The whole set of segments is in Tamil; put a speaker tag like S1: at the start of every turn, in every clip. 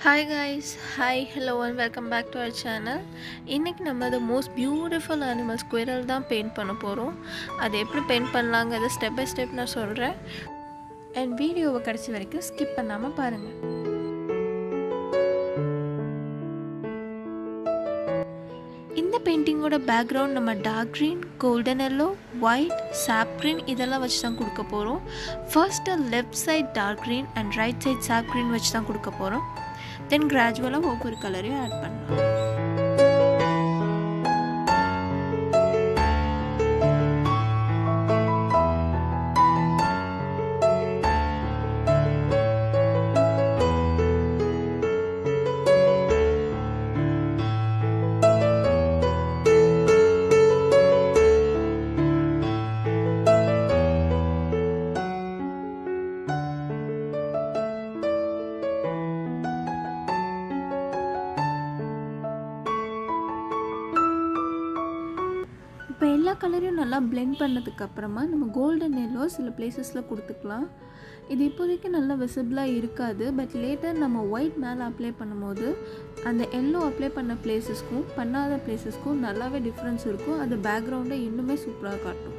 S1: hi guys hi hello and welcome back to our channel இன்றைக்கி நம்ம the most beautiful animal squirrel தான் பெயிண்ட் பண்ண போகிறோம் அது எப்படி பெயிண்ட் பண்ணலாங்கிறத ஸ்டெப் பை ஸ்டெப் நான் சொல்கிறேன் அண்ட் வீடியோவை கடைசி வரைக்கும் ஸ்கிப் பண்ணாமல் பாருங்கள் இந்த பெயிண்டிங்கோட பேக்ரவுண்ட் நம்ம dark green golden yellow white sap green இதெல்லாம் வச்சு தான் கொடுக்க போகிறோம் first left side dark green and right side sap green வச்சு தான் கொடுக்க போகிறோம் தென் கிராஜுவலாக ஒவ்வொரு கலரையும் ஆட் பண்ணலாம் இப்போ எல்லா கலரையும் நல்லா பிளெண்ட் பண்ணதுக்கப்புறமா நம்ம கோல்டன் எல்லோ சில பிளேசஸில் கொடுத்துக்கலாம் இது இப்போதைக்கு நல்லா விசிபிளாக இருக்காது பட் லேட்டர் நம்ம ஒயிட் மேலே அப்ளை பண்ணும்போது அந்த எல்லோ அப்ளை பண்ண பிளேசஸ்க்கும் பண்ணாத பிளேசஸ்க்கும் நல்லாவே டிஃப்ரென்ஸ் இருக்கும் அது பேக்ரவுண்டை இன்னுமே சூப்பராக காட்டும்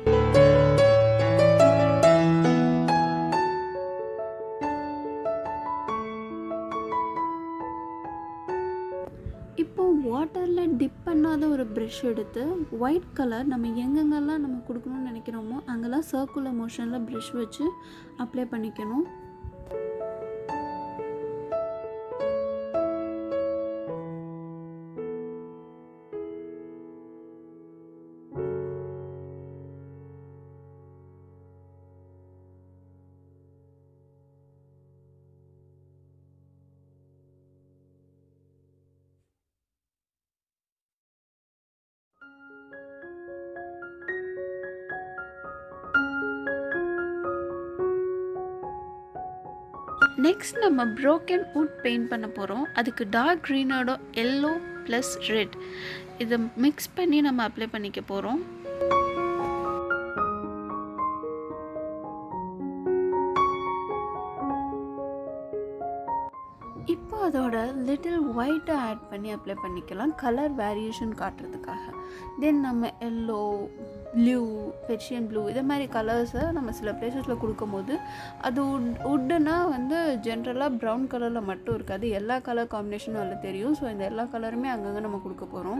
S1: இப்போ வாட்டரில் டிப் பண்ணாத ஒரு ப்ரஷ் எடுத்து ஒயிட் கலர் நம்ம எங்கெங்கெல்லாம் நம்ம கொடுக்கணும்னு நினைக்கிறோமோ அங்கெல்லாம் சர்க்குலர் மோஷனில் ப்ரஷ் வச்சு அப்ளை பண்ணிக்கணும் நெக்ஸ்ட் நம்ம ப்ரோக்கன் வுட் பெயிண்ட் பண்ண போகிறோம் அதுக்கு டார்க் க்ரீனோட எல்லோ ப்ளஸ் ரெட் இதை மிக்ஸ் பண்ணி நம்ம அப்ளை பண்ணிக்க போகிறோம் இப்போ அதோட லிட்டில் ஒயிட்டை ஆட் பண்ணி அப்ளை பண்ணிக்கலாம் கலர் வேரியேஷன் காட்டுறதுக்காக தென் நம்ம எல்லோ ப்ளூ பெர்ஷியன் ப்ளூ இதை மாதிரி கலர்ஸை நம்ம சில பிளேசஸில் கொடுக்கும்போது அது உட் உட்டுனா வந்து ஜென்ரலாக ப்ரௌன் கலரில் மட்டும் இருக்காது எல்லா கலர் காம்பினேஷனும் அதில் தெரியும் ஸோ இந்த எல்லா கலருமே அங்கங்கே நம்ம கொடுக்க போகிறோம்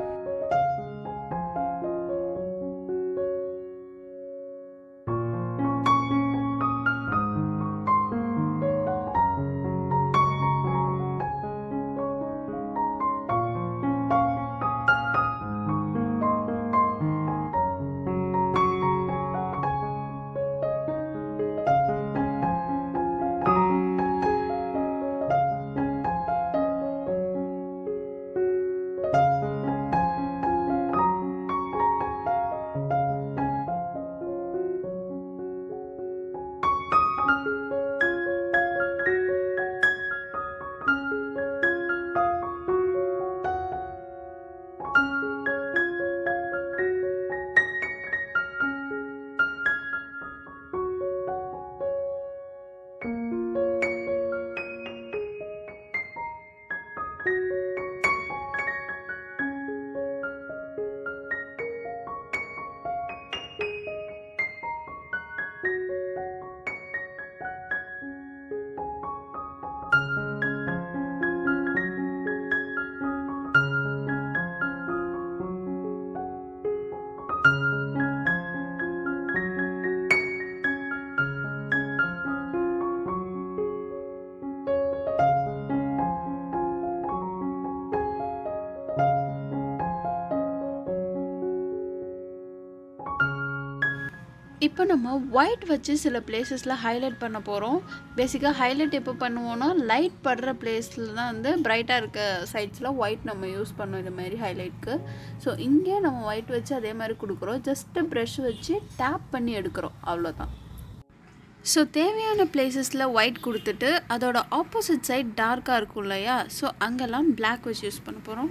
S1: இப்போ நம்ம ஒயிட் வச்சு சில பிளேசஸில் ஹைலைட் பண்ண போகிறோம் பேசிக்காக ஹைலைட் எப்போ பண்ணுவோன்னா லைட் படுற பிளேஸில் தான் வந்து பிரைட்டாக இருக்க சைட்ஸில் ஒயிட் நம்ம யூஸ் பண்ணோம் இது மாதிரி ஹைலைட்க்கு ஸோ இங்கே நம்ம ஒயிட் வச்சு அதே மாதிரி கொடுக்குறோம் ஜஸ்ட்டு ப்ரஷ் வச்சு டேப் பண்ணி எடுக்கிறோம் அவ்வளோதான் ஸோ தேவையான பிளேசஸில் ஒயிட் கொடுத்துட்டு அதோட ஆப்போசிட் சைட் டார்க்காக இருக்கும் இல்லையா ஸோ அங்கெல்லாம் பிளாக் வச்சு யூஸ் பண்ண போகிறோம்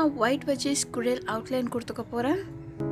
S1: நான் ஒயிட் வச்சு ஸ்குடில் அவுட்லைன் கொடுத்துக்க போகிறேன்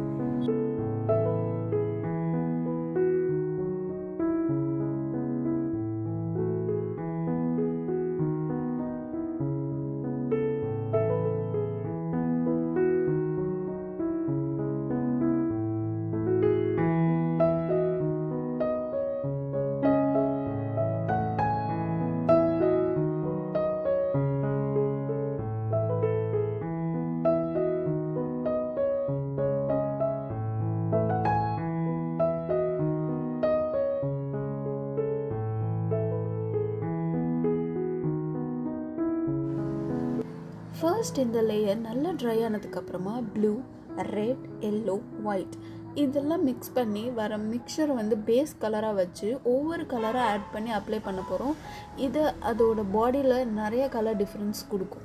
S1: ஃபர்ஸ்ட் இந்த லேயர் நல்லா ட்ரை ஆனதுக்கப்புறமா ப்ளூ ரெட் எல்லோ ஒயிட் இதெல்லாம் மிக்ஸ் பண்ணி வர மிக்சரை வந்து பேஸ் கலராக வச்சு ஒவ்வொரு கலராக ஆட் பண்ணி அப்ளை பண்ண போகிறோம் இது அதோட பாடியில் நிறைய கலர் டிஃப்ரென்ஸ் கொடுக்கும்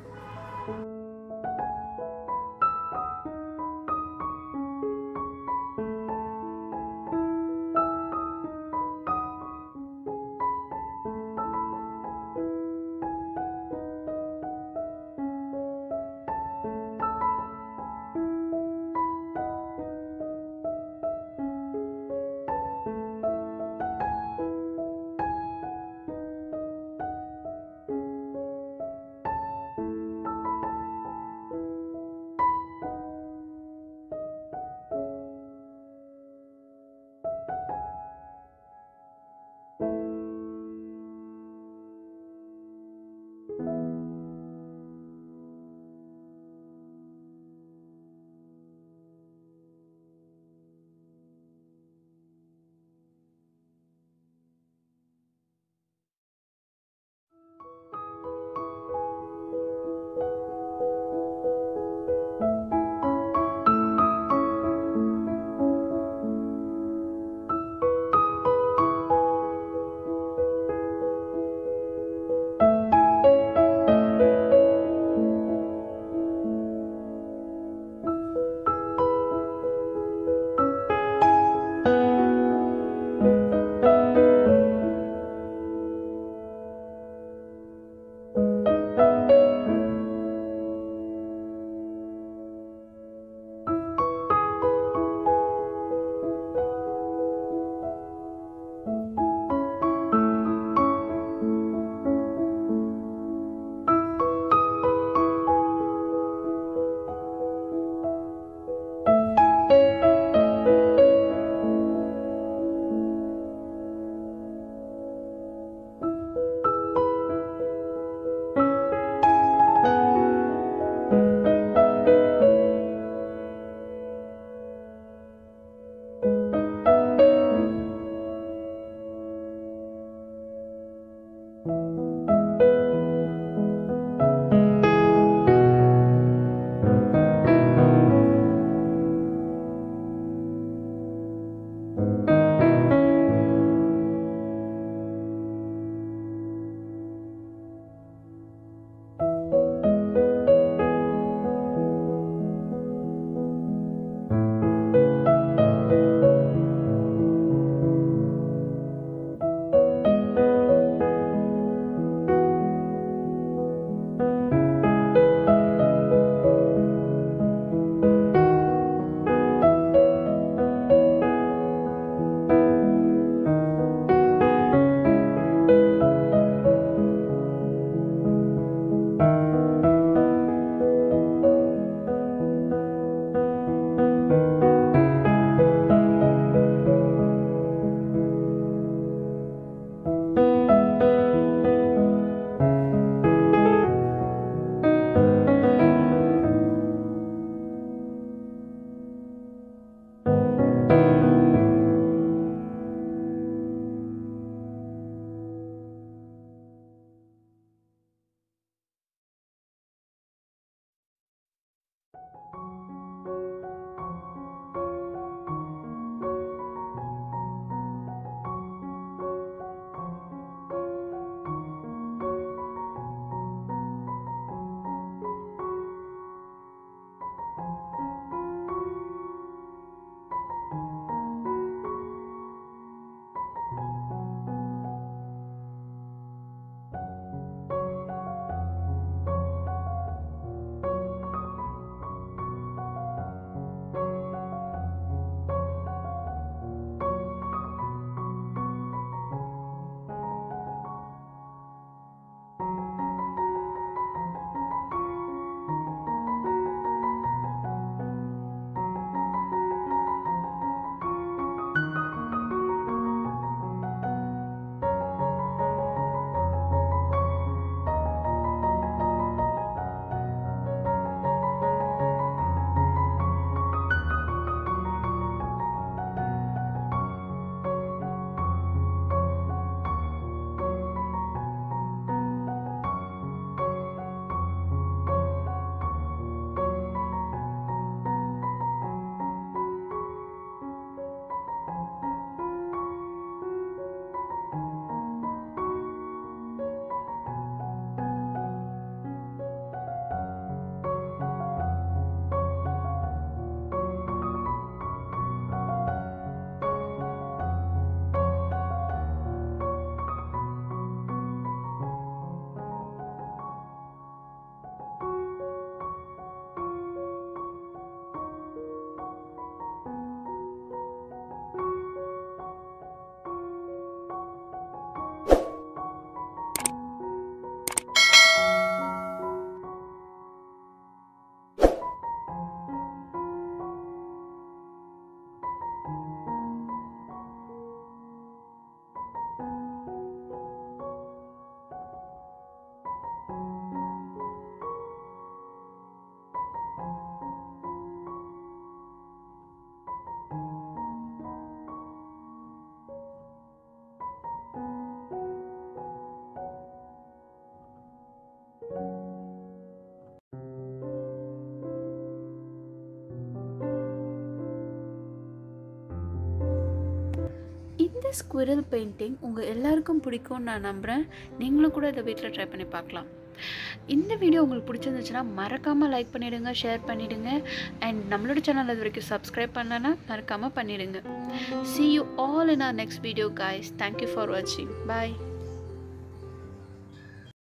S1: ஸ்குவிரல் பெயிண்டிங் உங்கள் எல்லாருக்கும் பிடிக்கும்னு நான் நம்புகிறேன் நீங்களும் கூட இதை வீட்டில் ட்ரை பண்ணி பார்க்கலாம் இந்த வீடியோ உங்களுக்கு பிடிச்சிருந்துச்சுன்னா மறக்காமல் லைக் பண்ணிவிடுங்க ஷேர் பண்ணிவிடுங்க அண்ட் நம்மளோட சேனல் அது வரைக்கும் சப்ஸ்கிரைப் பண்ணலன்னா மறக்காமல் பண்ணிவிடுங்க see you all in our next video guys thank you for watching bye